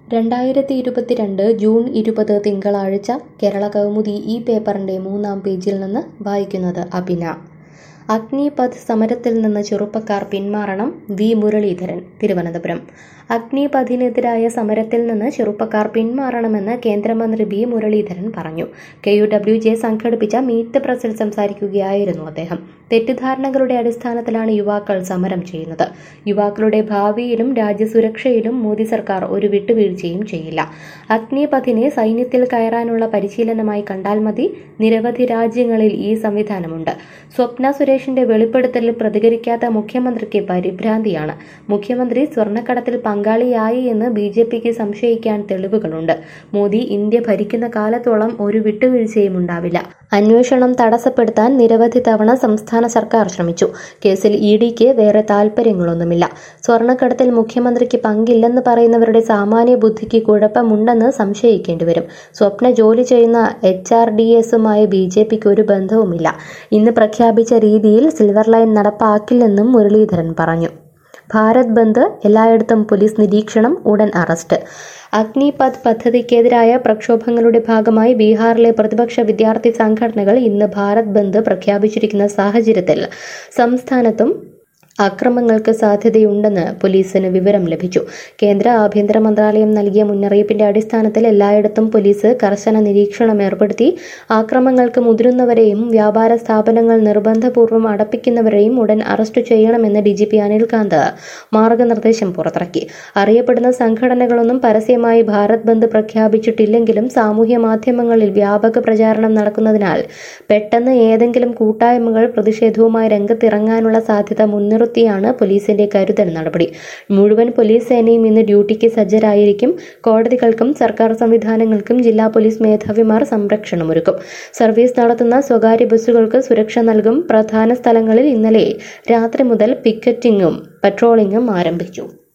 രണ്ടായിരത്തി ഇരുപത്തിരണ്ട് ജൂൺ ഇരുപത് തിങ്കളാഴ്ച കേരള കൗമുദി ഈ പേപ്പറിന്റെ മൂന്നാം പേജിൽ നിന്ന് വായിക്കുന്നത് അഭിന അഗ്നിപഥ് സമരത്തിൽ നിന്ന് ചെറുപ്പക്കാർ പിന്മാറണം വി മുരളീധരൻ തിരുവനന്തപുരം അഗ്നിപഥിനെതിരായ സമരത്തിൽ നിന്ന് ചെറുപ്പക്കാർ പിന്മാറണമെന്ന് കേന്ദ്രമന്ത്രി വി മുരളീധരൻ പറഞ്ഞു കെ യു ഡബ്ല്യു ജെ സംഘടിപ്പിച്ച മീറ്റ് പ്രസിൽ സംസാരിക്കുകയായിരുന്നു അദ്ദേഹം തെറ്റിദ്ധാരണകളുടെ അടിസ്ഥാനത്തിലാണ് യുവാക്കൾ സമരം ചെയ്യുന്നത് യുവാക്കളുടെ ഭാവിയിലും രാജ്യസുരക്ഷയിലും മോദി സർക്കാർ ഒരു വിട്ടുവീഴ്ചയും ചെയ്യില്ല അഗ്നിപഥിനെ സൈന്യത്തിൽ കയറാനുള്ള പരിശീലനമായി കണ്ടാൽ മതി നിരവധി രാജ്യങ്ങളിൽ ഈ സംവിധാനമുണ്ട് സ്വപ്ന സുരേഷിന്റെ വെളിപ്പെടുത്തലിൽ പ്രതികരിക്കാത്ത മുഖ്യമന്ത്രിക്ക് പരിഭ്രാന്തിയാണ് മുഖ്യമന്ത്രി സ്വർണ്ണക്കടത്തിൽ പങ്കാളിയായി എന്ന് ബി ജെ പിക്ക് സംശയിക്കാൻ തെളിവുകളുണ്ട് മോദി ഇന്ത്യ ഭരിക്കുന്ന കാലത്തോളം ഒരു വിട്ടുവീഴ്ചയും ഉണ്ടാവില്ല അന്വേഷണം തടസ്സപ്പെടുത്താൻ നിരവധി തവണ സംസ്ഥാന സർക്കാർ ശ്രമിച്ചു കേസിൽ ഇ ഡിക്ക് വേറെ താൽപ്പര്യങ്ങളൊന്നുമില്ല സ്വർണ്ണക്കടത്തിൽ മുഖ്യമന്ത്രിക്ക് പങ്കില്ലെന്ന് പറയുന്നവരുടെ സാമാന്യ ബുദ്ധിക്ക് കുഴപ്പമുണ്ടെന്ന് സംശയിക്കേണ്ടി വരും സ്വപ്ന ജോലി ചെയ്യുന്ന എച്ച് ആർ ഡി എസുമായി ബി ജെ പിക്ക് ഒരു ബന്ധവുമില്ല ഇന്ന് പ്രഖ്യാപിച്ച രീതിയിൽ സിൽവർ ലൈൻ നടപ്പാക്കില്ലെന്നും മുരളീധരൻ പറഞ്ഞു ഭാരത് ബന്ദ് എല്ലായിടത്തും പോലീസ് നിരീക്ഷണം ഉടൻ അറസ്റ്റ് അഗ്നിപഥ് പദ്ധതിക്കെതിരായ പ്രക്ഷോഭങ്ങളുടെ ഭാഗമായി ബീഹാറിലെ പ്രതിപക്ഷ വിദ്യാർത്ഥി സംഘടനകൾ ഇന്ന് ഭാരത് ബന്ദ് പ്രഖ്യാപിച്ചിരിക്കുന്ന സാഹചര്യത്തിൽ സംസ്ഥാനത്തും അക്രമങ്ങൾക്ക് സാധ്യതയുണ്ടെന്ന് പോലീസിന് വിവരം ലഭിച്ചു കേന്ദ്ര ആഭ്യന്തര മന്ത്രാലയം നൽകിയ മുന്നറിയിപ്പിന്റെ അടിസ്ഥാനത്തിൽ എല്ലായിടത്തും പോലീസ് കർശന നിരീക്ഷണം ഏർപ്പെടുത്തി ആക്രമങ്ങൾക്ക് മുതിരുന്നവരെയും വ്യാപാര സ്ഥാപനങ്ങൾ നിർബന്ധപൂർവ്വം അടപ്പിക്കുന്നവരെയും ഉടൻ അറസ്റ്റ് ചെയ്യണമെന്ന് ഡി ജി പി അനിൽകാന്ത് മാർഗനിർദ്ദേശം പുറത്തിറക്കി അറിയപ്പെടുന്ന സംഘടനകളൊന്നും പരസ്യമായി ഭാരത് ബന്ദ് പ്രഖ്യാപിച്ചിട്ടില്ലെങ്കിലും സാമൂഹ്യ മാധ്യമങ്ങളിൽ വ്യാപക പ്രചാരണം നടക്കുന്നതിനാൽ പെട്ടെന്ന് ഏതെങ്കിലും കൂട്ടായ്മകൾ പ്രതിഷേധവുമായി രംഗത്തിറങ്ങാനുള്ള സാധ്യത മുൻനിർത്തിയാണ് പോലീസിന്റെ കരുതൽ നടപടി മുഴുവൻ പോലീസ് സേനയും ഇന്ന് ഡ്യൂട്ടിക്ക് സജ്ജരായിരിക്കും കോടതികൾക്കും സർക്കാർ സംവിധാനങ്ങൾക്കും ജില്ലാ പോലീസ് മേധാവിമാർ സംരക്ഷണമൊരുക്കും സർവീസ് നടത്തുന്ന സ്വകാര്യ ബസ്സുകൾക്ക് സുരക്ഷ നൽകും പ്രധാന സ്ഥലങ്ങളിൽ ഇന്നലെ രാത്രി മുതൽ പിക്കറ്റിംഗും പട്രോളിംഗും ആരംഭിച്ചു